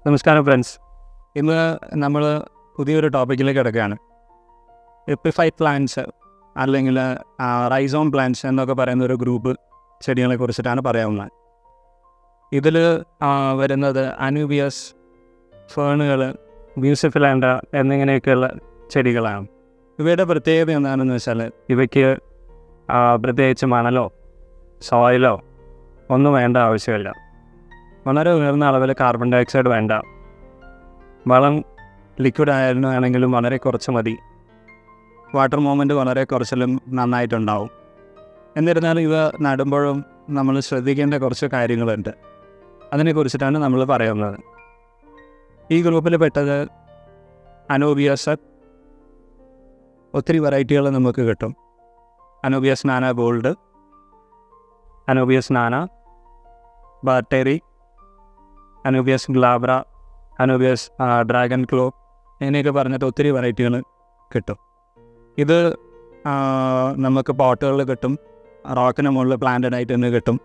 നമസ്കാരം ഫ്രണ്ട്സ് ഇന്ന് നമ്മൾ പുതിയൊരു ടോപ്പിക്കിലേക്ക് കിടക്കുകയാണ് എപ്പിഫൈഡ് പ്ലാന്റ്സ് അല്ലെങ്കിൽ റൈസോം പ്ലാന്റ്സ് എന്നൊക്കെ പറയുന്ന ഒരു ഗ്രൂപ്പ് ചെടികളെ കുറിച്ചിട്ടാണ് പറയാവുന്നത് ഇതിൽ വരുന്നത് അനൂബിയസ് ഫേണുകൾ ബ്യൂസിഫിലാൻഡ എന്നിങ്ങനെയൊക്കെയുള്ള ചെടികളാണ് ഇവയുടെ പ്രത്യേകത എന്താണെന്ന് വെച്ചാൽ ഇവയ്ക്ക് ആ, പ്രത്യേകിച്ച് മണലോ സോയിലോ ഒന്നും വേണ്ട ആവശ്യമില്ല വളരെ ഉയർന്ന അളവിൽ കാർബൺ ഡൈ ഓക്സൈഡ് വേണ്ട വളം ലിക്വിഡ് ആയാലും ആണെങ്കിലും വളരെ കുറച്ച് മതി വാട്ടർ മൂവ്മെൻറ്റ് വളരെ കുറച്ചിലും നന്നായിട്ടുണ്ടാവും എന്നിരുന്നാലും ഇവ നടുമ്പോഴും നമ്മൾ ശ്രദ്ധിക്കേണ്ട കുറച്ച് കാര്യങ്ങളുണ്ട് അതിനെക്കുറിച്ചിട്ടാണ് നമ്മൾ പറയുന്നത് ഈ ഗ്രൂപ്പിൽ പെട്ടത് അനോബിയസ് ഒത്തിരി വെറൈറ്റികൾ നമുക്ക് കിട്ടും അനോബിയസ് നാന ഗോൾഡ് അനോബിയസ് നാന ബാർട്ടേറി അനൂബിയസ് ഗ്ലാബ്ര അനൂബിയസ് ഡ്രാഗൺ ക്ലോ ഇങ്ങനെയൊക്കെ പറഞ്ഞിട്ട് ഒത്തിരി വെറൈറ്റികൾ കിട്ടും ഇത് ആ, നമുക്ക് പോട്ടുകളിൽ കിട്ടും റോക്കിന് മുകളിൽ പ്ലാന്റഡ് ആയിട്ട് തന്നെ കിട്ടും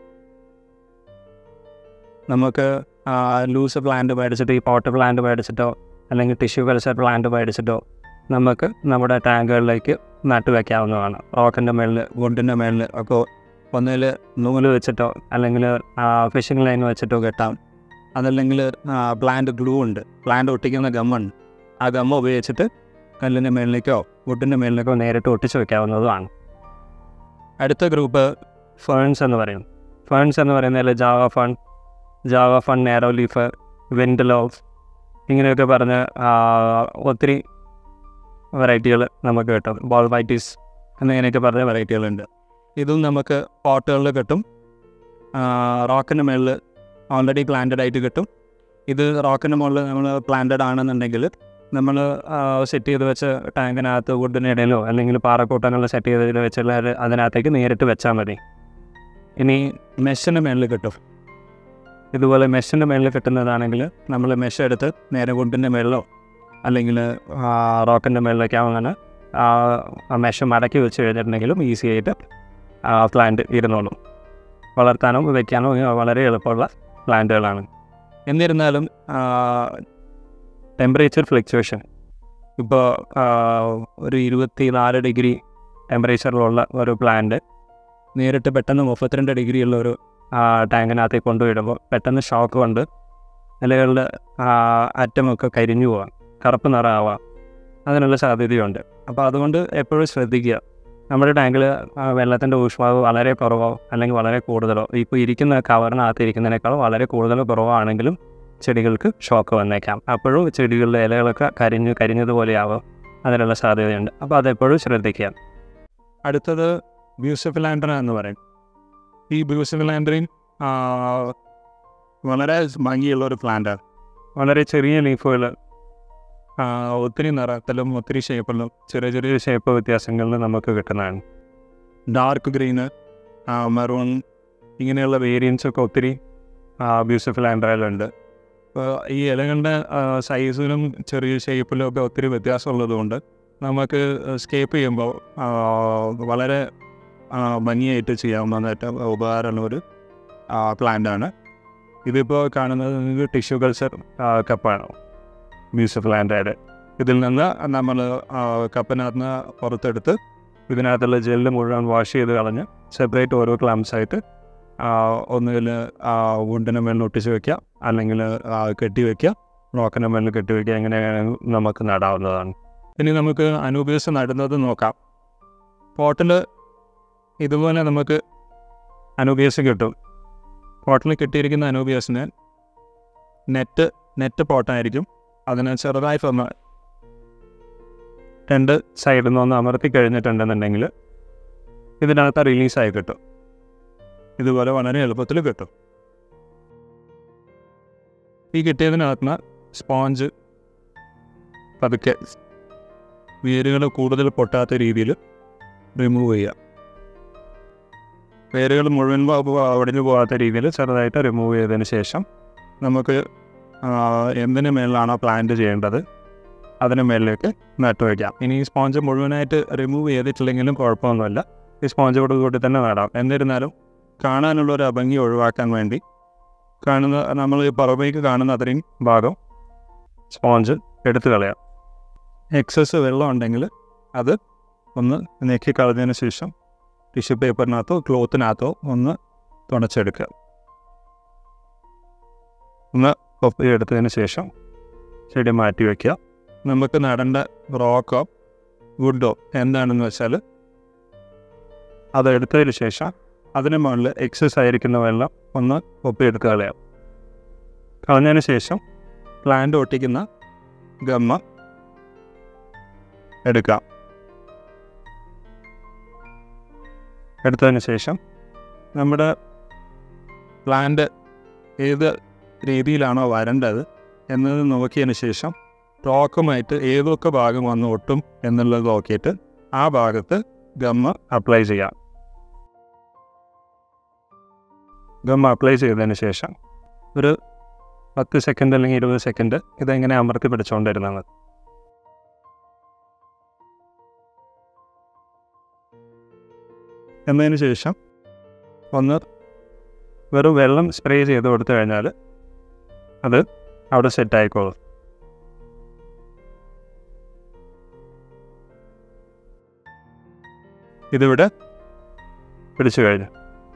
നമുക്ക് ലൂസ് പ്ലാന്റ് മേടിച്ചിട്ട് ഈ പോട്ട് പ്ലാന്റ് മേടിച്ചിട്ടോ അല്ലെങ്കിൽ ടിഷ്യൂ കൾച്ചർ പ്ലാന്റ് മേടിച്ചിട്ടോ നമുക്ക് നമ്മുടെ ടാങ്കുകളിലേക്ക് നട്ടു വയ്ക്കാവുന്നതാണ് റോക്കിൻ്റെ മേളിൽ വുഡിൻ്റെ മേളിൽ ഒക്കെ ഒന്നിൽ നൂല് വെച്ചിട്ടോ അല്ലെങ്കിൽ ഫിഷിംഗ് ലൈൻ വെച്ചിട്ടോ കെട്ടാം അതല്ലെങ്കിൽ പ്ലാന്റ് ഗ്ലൂ ഉണ്ട് പ്ലാന്റ് ഒട്ടിക്കുന്ന ഗമ്മുണ്ട് ആ ഗമ്മ ഉപയോഗിച്ചിട്ട് കല്ലിൻ്റെ മേളിലേക്കോ വുഡിൻ്റെ മേളിലേക്കോ നേരിട്ട് ഒട്ടിച്ച് വയ്ക്കാവുന്നതുമാണ് അടുത്ത ഗ്രൂപ്പ് ഫേൺസ് എന്ന് പറയും ഫേൺസ് എന്ന് പറയുന്നതിൽ java fern java fern narrow leaf Windelov ഇങ്ങനെയൊക്കെ പറഞ്ഞ് ആ, ഒത്തിരി വെറൈറ്റികൾ നമുക്ക് കിട്ടും ബോൾ വൈറ്റീസ് എന്നിങ്ങനെയൊക്കെ പറഞ്ഞ വെറൈറ്റികളുണ്ട് ഇതും നമുക്ക് പോട്ടുകളിൽ കിട്ടും റോക്കിൻ്റെ മുകളിൽ ഓൾറെഡി പ്ലാന്റഡ് ആയിട്ട് കിട്ടും ഇത് റോക്കിൻ്റെ മുകളിൽ നമ്മൾ പ്ലാന്റഡ് ആണെന്നുണ്ടെങ്കിൽ നമ്മൾ സെറ്റ് ചെയ്ത് വെച്ച് ടാങ്കിനകത്ത് വുഡിൻ്റെ ഇടയിലോ അല്ലെങ്കിൽ പാറക്കൂട്ടങ്ങളിൽ സെറ്റ് ചെയ്തതിൽ വെച്ചുള്ള ഒരു അതിനകത്തേക്ക് നേരിട്ട് വെച്ചാൽ മതി ഇനി മെഷിൻ്റെ മേളിൽ കിട്ടും ഇതുപോലെ മെഷിൻ്റെ മേളിൽ കിട്ടുന്നതാണെങ്കിൽ നമ്മൾ മെഷ് എടുത്ത് നേരെ വുഡിൻ്റെ മേളിലോ അല്ലെങ്കിൽ റോക്കിൻ്റെ മേളിലൊക്കെ അങ്ങനെ ആ മെഷ് മടക്കി വെച്ച് കഴിഞ്ഞിട്ടുണ്ടെങ്കിലും ഈസി ആയിട്ട് പ്ലാന്റ് ഇരുന്നോളും വളർത്താനോ വയ്ക്കാനോ വളരെ എളുപ്പമുള്ള പ്ലാന്റുകളാണ് എന്നിരുന്നാലും ടെമ്പറേച്ചർ ഫ്ലക്ച്വേഷൻ ഇപ്പോൾ ഒരു ഇരുപത്തി നാല് ഡിഗ്രി ടെമ്പറേച്ചറിലുള്ള ഒരു പ്ലാന്റ് നേരിട്ട് പെട്ടെന്ന് മുപ്പത്തിരണ്ട് ഡിഗ്രി ഉള്ള ഒരു ടാങ്കിനകത്തേക്ക് കൊണ്ടുപോയിടുമ്പോൾ പെട്ടെന്ന് ഷോക്ക് കൊണ്ട് ഇലകളുടെ അറ്റമൊക്കെ കരിഞ്ഞു പോവാം കറുപ്പ് നിറമാവാം അതിനുള്ള സാധ്യതയുണ്ട് അപ്പോൾ അതുകൊണ്ട് എപ്പോഴും ശ്രദ്ധിക്കുക നമ്മുടെ ടാങ്കിൽ വെള്ളത്തിൻ്റെ ഊഷ്മാവ് വളരെ കുറവോ അല്ലെങ്കിൽ വളരെ കൂടുതലോ ഇപ്പോൾ ഇരിക്കുന്ന കവറിനകത്ത് ഇരിക്കുന്നതിനേക്കാൾ വളരെ കൂടുതലോ കുറവോ ആണെങ്കിലും ചെടികൾക്ക് ഷോക്ക് വന്നേക്കാം അപ്പോഴും ചെടികളുടെ ഇലകളൊക്കെ കരിഞ്ഞ് കരിഞ്ഞതുപോലെയാവും അതിനുള്ള സാധ്യതയുണ്ട് അപ്പോൾ അതെപ്പോഴും ശ്രദ്ധിക്കുക അടുത്തത് ബ്യൂസിഫിലാൻഡ്ര എന്ന് പറയും ഈ ബ്യൂസിഫിലാൻഡ്രിൻ വളരെ ഭംഗിയുള്ള ഒരു പ്ലാന്റാണ് വളരെ ചെറിയ ലീഫുകൾ ഒത്തിരി നിറത്തിലും ഒത്തിരി ഷേപ്പിലും ചെറിയ ചെറിയ ഷേപ്പ് വ്യത്യാസങ്ങളിൽ നമുക്ക് കിട്ടുന്നതാണ് ഡാർക്ക് ഗ്രീന് മെറൂൺ ഇങ്ങനെയുള്ള വേരിയൻസ് ഒക്കെ ഒത്തിരി ബ്യൂസിഫുൾ ആൻഡ്രയിലുണ്ട് അപ്പോൾ ഈ ഇലകളുടെ സൈസിലും ചെറിയ ഷേപ്പിലും ഒക്കെ ഒത്തിരി വ്യത്യാസമുള്ളതുകൊണ്ട് നമുക്ക് സ്കേപ്പ് ചെയ്യുമ്പോൾ ആ, വളരെ ആ, ഭംഗിയായിട്ട് ചെയ്യാവുന്ന ഏറ്റവും ഉപകാരമുള്ള ഒരു പ്ലാന്റാണ് ഇതിപ്പോൾ കാണുന്നത് ടിഷ്യൂ കൾച്ചർ കപ്പാണ് മ്യൂസിഫൽ ആൻഡ്രൈഡ് ഇതിൽ നിന്ന് നമ്മൾ കപ്പിനകത്ത് നിന്ന് പുറത്തെടുത്ത് ഇതിനകത്തുള്ള ജെല്ല് മുഴുവൻ വാഷ് ചെയ്ത് കളഞ്ഞ് സെപ്പറേറ്റ് ഓരോ ക്ലംസ് ആയിട്ട് ഒന്നുകിൽ വുഡിൻ്റെ മേളിൽ ഒട്ടിച്ച് വെക്കുക അല്ലെങ്കിൽ കെട്ടി വെക്കുക റോക്കിൻ്റെ മേളിൽ കെട്ടി വെക്കുക എങ്ങനെ നമുക്ക് നടാവുന്നതാണ് ഇനി നമുക്ക് അനൂപേസ് നടുന്നത് നോക്കാം പോട്ടിൽ ഇതുപോലെ നമുക്ക് അനൂബിയസ് കിട്ടും പോട്ടിൽ കിട്ടിയിരിക്കുന്ന അനൂബിയസിന് നെറ്റ് നെറ്റ് പോട്ടായിരിക്കും അതിനെ ചെറുതായി ഒന്ന് രണ്ട് സൈഡിൽ നിന്ന് ഒന്ന് അമർത്തി കഴിഞ്ഞിട്ടുണ്ടെന്നുണ്ടെങ്കിൽ ഇതിനകത്ത് റിലീസായി കിട്ടും ഇതുപോലെ വളരെ എളുപ്പത്തിൽ കിട്ടും ഈ കിട്ടിയതിനകത്ത് നിന്ന് സ്പോഞ്ച് പതുക്കെ വേരുകൾ കൂടുതൽ പൊട്ടാത്ത രീതിയിൽ റിമൂവ് ചെയ്യുക വേരുകൾ മുഴുവൻ അവിടിഞ്ഞു പോകാത്ത രീതിയിൽ ചെറുതായിട്ട് റിമൂവ് ചെയ്തതിന് ശേഷം നമുക്ക് ആ, എന്തിന് മേളിലാണോ പ്ലാന്റ് ചെയ്യേണ്ടത് അതിന് മേളിലേക്ക് നട്ടു വയ്ക്കാം ഇനി ഈ സ്പോഞ്ച് മുഴുവനായിട്ട് റിമൂവ് ചെയ്തിട്ടില്ലെങ്കിലും കുഴപ്പമൊന്നുമില്ല ഈ സ്പോഞ്ചോട് കൂടി തന്നെ നടാം എന്നിരുന്നാലും കാണാനുള്ള ഒരു അഭംഗി ഒഴിവാക്കാൻ വേണ്ടി കാണുന്ന നമ്മൾ ഈ പുറമേക്ക് കാണുന്ന അത്രയും ഭാഗം സ്പോഞ്ച് എടുത്തു കളയാം എക്സസ് വെള്ളം ഉണ്ടെങ്കിൽ അത് ഒന്ന് നീക്കി കളഞ്ഞതിന് ശേഷം ടിഷ്യൂ പേപ്പറിനകത്തോ ക്ലോത്തിനകത്തോ ഒന്ന് തുടച്ചെടുക്കുക ഒന്ന് കൊപ്പി എടുത്തതിന് ശേഷം ചെടി മാറ്റി വയ്ക്കുക നമുക്ക് നടേണ്ട റോക്കോ വുഡോ എന്താണെന്ന് വെച്ചാൽ അത് എടുത്തതിന് ശേഷം അതിന് മുകളിൽ എക്സസ് ആയിരിക്കുന്ന വെള്ളം ഒന്ന് ഒപ്പിയെടുത്ത് കളയാം കളഞ്ഞതിന് ശേഷം പ്ലാന്റ് ഒട്ടിക്കുന്ന ഗമ്മ എടുക്കാം എടുത്തതിന് ശേഷം നമ്മുടെ പ്ലാന്റ് ഏത് രീതിയിലാണോ വരേണ്ടത് എന്നത് നോക്കിയതിന് ശേഷം റോക്കുമായിട്ട് ഏതൊക്കെ ഭാഗം വന്ന് ഒട്ടും എന്നുള്ളത് നോക്കിയിട്ട് ആ ഭാഗത്ത് ഗമ്മ അപ്ലൈ ചെയ്യാം ഗം അപ്ലൈ ചെയ്തതിന് ശേഷം ഒരു പത്ത് സെക്കൻഡ് അല്ലെങ്കിൽ ഇരുപത് സെക്കൻഡ് ഇതെങ്ങനെ അമർത്തി പിടിച്ചുകൊണ്ടിരുന്നത് എന്നതിന് ശേഷം ഒന്ന് വെറും വെള്ളം സ്പ്രേ ചെയ്ത് കൊടുത്തു കഴിഞ്ഞാൽ അത് അവിടെ സെറ്റ് ആയിക്കോളും ഇതിവിടെ പിടിച്ചു കഴിഞ്ഞു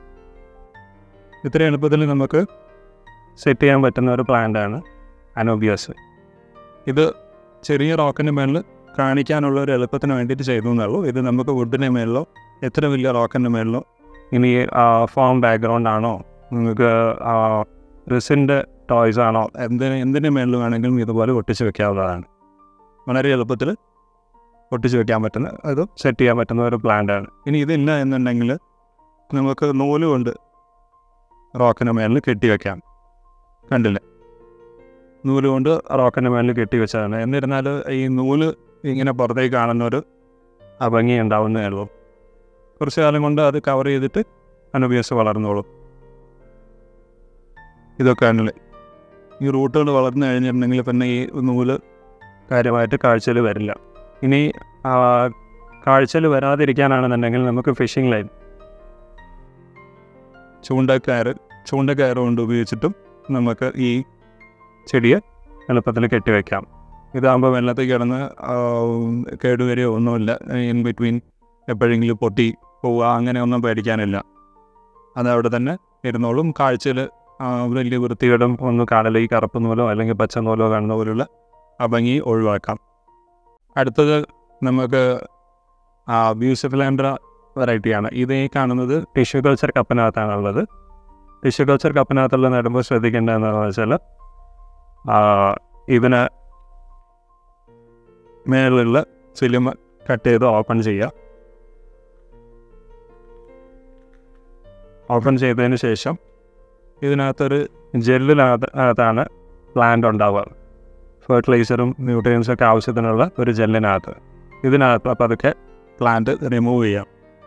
ഇത്ര എളുപ്പത്തിൽ നമുക്ക് സെറ്റ് ചെയ്യാൻ പറ്റുന്ന ഒരു പ്ലാന്റാണ് അനോബിയസ് ഇത് ചെറിയ റോക്കിൻ്റെ മേളിൽ കാണിക്കാനുള്ള ഒരു എളുപ്പത്തിന് വേണ്ടിയിട്ട് ചെയ്തു എന്നുള്ളൂ ഇത് നമുക്ക് വുഡിൻ്റെ മേളിലോ എത്ര വലിയ റോക്കിൻ്റെ മേളിലോ ഇനി ഫോം ബാക്ക്ഗ്രൗണ്ട് ആണോ നിങ്ങൾക്ക് റിസിൻ്റെ ടോയ്സ് ആണോ എന്തിന് എന്തിൻ്റെ മേളിൽ വേണമെങ്കിലും ഇതുപോലെ ഒട്ടിച്ച് വെക്കാവുന്നതാണ് വളരെ എളുപ്പത്തിൽ ഒട്ടിച്ച് വെക്കാൻ പറ്റുന്ന അത് സെറ്റ് ചെയ്യാൻ പറ്റുന്ന ഒരു പ്ലാന്റാണ് ഇനി ഇതില്ല എന്നുണ്ടെങ്കിൽ നമുക്ക് നൂല് കൊണ്ട് റോക്കിൻ്റെ മേലിൽ കെട്ടി വെക്കാം കണ്ടില്ലേ നൂല് കൊണ്ട് റോക്കിൻ്റെ മേലിൽ കെട്ടി വെച്ചതാണ് എന്നിരുന്നാൽ ഈ നൂല് ഇങ്ങനെ പുറത്തേക്ക് കാണുന്ന ഒരു അഭംഗി ഉണ്ടാവുന്നേ ഉള്ളൂ കുറച്ച് കാലം കൊണ്ട് അത് കവർ ചെയ്തിട്ട് അനുഭവസ് വളർന്നോളും ഇതൊക്കെ ആണല്ലേ ഈ റൂട്ടുകൾ വളർന്നു കഴിഞ്ഞിട്ടുണ്ടെങ്കിൽ പിന്നെ ഈ നൂല് കാര്യമായിട്ട് കാഴ്ചയിൽ വരില്ല ഇനി കാഴ്ചയിൽ വരാതിരിക്കാനാണെന്നുണ്ടെങ്കിൽ നമുക്ക് ഫിഷിംഗ് ലൈൻ ചൂണ്ടക്കയർ ചൂണ്ടക്കയർ കൊണ്ട് ഉപയോഗിച്ചിട്ടും നമുക്ക് ഈ ചെടിയെ എളുപ്പത്തിൽ കെട്ടിവെക്കാം ഇതാകുമ്പോൾ വെള്ളത്തിൽ കിടന്ന് കേടുവരികയോ ഒന്നുമില്ല ഇൻ ബിറ്റ്വീൻ എപ്പോഴെങ്കിലും പൊട്ടി പോവുക അങ്ങനെ ഒന്നും പേടിക്കാനില്ല അതവിടെ തന്നെ ഇരുന്നോളും കാഴ്ചയിൽ വലിയ വൃത്തികേടും ഒന്ന് കാണൽ ഈ കറുപ്പ് നൂലോ അല്ലെങ്കിൽ പച്ച നൂലോ കാണുന്ന പോലുള്ള അഭംഗി ഒഴിവാക്കാം അടുത്തത് നമുക്ക് ബ്യൂസിഫിലാൻഡ്ര വെറൈറ്റിയാണ് ഇത് ഈ കാണുന്നത് ടിഷ്യൂ കൾച്ചർ കപ്പിനകത്താണുള്ളത് ടിഷ്യൂ കൾച്ചർ കപ്പിനകത്തുള്ള നടുമ്പോൾ ശ്രദ്ധിക്കേണ്ടത് എന്താണെന്ന് വെച്ചാൽ ഇതിന് മേലുള്ള ഫിലിം കട്ട് ചെയ്ത് ഓപ്പൺ ചെയ്യുക ഓപ്പൺ ചെയ്തതിന് ശേഷം ഇതിനകത്തൊരു ജെല്ലിനകത്താണ് പ്ലാന്റ് ഉണ്ടാവുക ഫെർട്ടിലൈസറും ന്യൂട്രിയൻസും ഒക്കെ ആവശ്യത്തിനുള്ള ഒരു ജെല്ലിനകത്ത് ഇതിനകത്ത് പതുക്കെ പ്ലാന്റ് റിമൂവ് ചെയ്യാം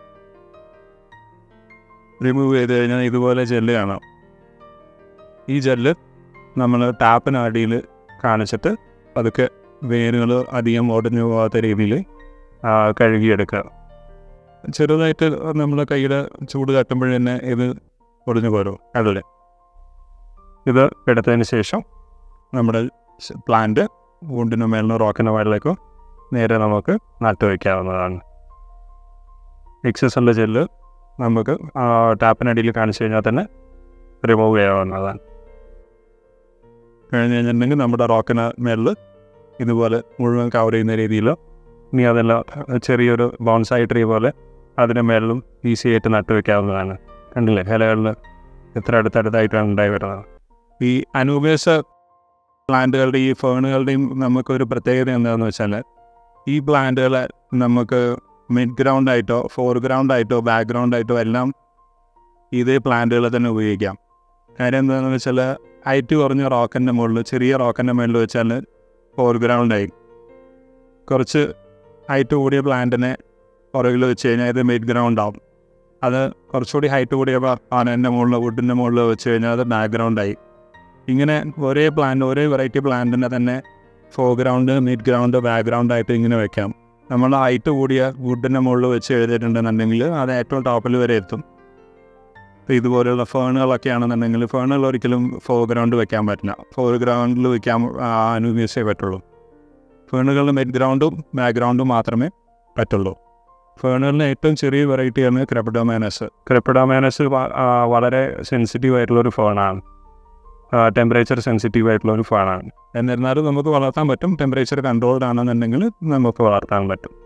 റിമൂവ് ചെയ്ത് കഴിഞ്ഞാൽ ഇതുപോലെ ജെല്ല് കാണാം ഈ ജെല്ല് നമ്മൾ ടാപ്പിനടിയിൽ കാണിച്ചിട്ട് പതുക്കെ വേരുകൾ അധികം ഒടിഞ്ഞു പോകാത്ത രീതിയിൽ കഴുകിയെടുക്കുക ചെറുതായിട്ട് നമ്മൾ കയ്യുടെ ചൂട് തട്ടുമ്പോൾ തന്നെ ഇത് ഒടിഞ്ഞു പോരും കടല് ഇത് എടുത്തതിന് ശേഷം നമ്മുടെ പ്ലാന്റ് വുണ്ടിന് മേലിനോ റോക്കിനോ മേളിലേക്കോ നേരെ നമുക്ക് നട്ടു വയ്ക്കാവുന്നതാണ് എക്സസ് ഉള്ള ജെല്ല് നമുക്ക് ടാപ്പിനടിയിൽ കാണിച്ചു കഴിഞ്ഞാൽ തന്നെ റിമൂവ് ചെയ്യാവുന്നതാണ് കഴിഞ്ഞ് കഴിഞ്ഞിട്ടുണ്ടെങ്കിൽ നമ്മുടെ റോക്കിന് മേളിൽ ഇതുപോലെ മുഴുവൻ കവർ ചെയ്യുന്ന രീതിയിൽ ഇനി അതെല്ലാം ചെറിയൊരു ബോൺസായി ട്രീ പോലെ അതിന് മേളിലും ഈസി ആയിട്ട് നട്ടു വയ്ക്കാവുന്നതാണ് കണ്ടില്ലേ ഇലകളിൽ എത്ര അടുത്തടുത്തായിട്ടാണ് ഉണ്ടായി വരുന്നത് ഈ അനൂപേസ പ്ലാന്റുകളുടെ ഈ ഫേണുകളുടെയും നമുക്കൊരു പ്രത്യേകത എന്താണെന്ന് വെച്ചാൽ ഈ പ്ലാന്റുകളെ നമുക്ക് മിഡ് ഗ്രൗണ്ട് ആയിട്ടോ ഫോർഗ്രൗണ്ട് ആയിട്ടോ ബാക്ക്ഗ്രൗണ്ട് ആയിട്ടോ എല്ലാം ഇതേ പ്ലാന്റുകളെ തന്നെ ഉപയോഗിക്കാം കാര്യം എന്താണെന്ന് വെച്ചാൽ ഹൈറ്റ് കുറഞ്ഞ റോക്കൻ്റെ മുകളിൽ ചെറിയ റോക്കൻ്റെ മുകളിൽ വെച്ചാൽ ഫോർഗ്രൗണ്ടായി കുറച്ച് ഹൈറ്റ് കൂടിയ പ്ലാന്റിനെ പുറകിൽ വെച്ച് കഴിഞ്ഞാൽ ഇത് മിഡ് ഗ്രൗണ്ട് ആവും അത് കുറച്ചുകൂടി ഹൈറ്റ് കൂടിയ പാനൻ്റെ മുകളിൽ വുഡിൻ്റെ മുകളിൽ വെച്ച് കഴിഞ്ഞാൽ അത് ബാക്ക്ഗ്രൗണ്ടായി ഇങ്ങനെ ഒരേ പ്ലാന്റ് ഒരേ വെറൈറ്റി പ്ലാന്റിനെ തന്നെ ഫോർഗ്രൗണ്ട് മിഡ് ഗ്രൗണ്ട് ബാക്ക്ഗ്രൗണ്ട് ആയിട്ട് ഇങ്ങനെ വെക്കാം നമ്മൾ ഹൈറ്റ് കൂടിയ വുഡിൻ്റെ മുകളിൽ വെച്ച് എഴുതിയിട്ടുണ്ടെന്നുണ്ടെങ്കിൽ അത് ഏറ്റവും ടോപ്പിൽ വരെ എത്തും ഇപ്പോൾ ഇതുപോലെയുള്ള ഫേണുകളൊക്കെ ആണെന്നുണ്ടെങ്കിൽ ഫേണുകൾ ഒരിക്കലും ഫോർഗ്രൗണ്ട് വെക്കാൻ പറ്റില്ല ഫോർഗ്രൗണ്ടിൽ വെക്കാൻ ആ, അനുവദിച്ചേ പറ്റുള്ളൂ ഫേണുകളുടെ മിഡ് ഗ്രൗണ്ടും ബാക്ക്ഗ്രൗണ്ടും മാത്രമേ പറ്റുള്ളൂ ഫേണുകളിലെ ഏറ്റവും ചെറിയ വെറൈറ്റിയാണ് ക്രെപ്പഡോമാനസ് ക്രെപ്പഡോമാനസ് വളരെ സെൻസിറ്റീവ് ആയിട്ടുള്ളൊരു ഫേണാണ് ടെമ്പറേച്ചർ സെൻസിറ്റീവ് ആയിട്ടുള്ള ഒരു ഫേണാണ് എന്നിരുന്നാലും നമുക്ക് വളർത്താൻ പറ്റും ടെമ്പറേച്ചർ കൺട്രോൾഡ് ആണെന്നുണ്ടെങ്കിൽ നമുക്ക് വളർത്താൻ പറ്റും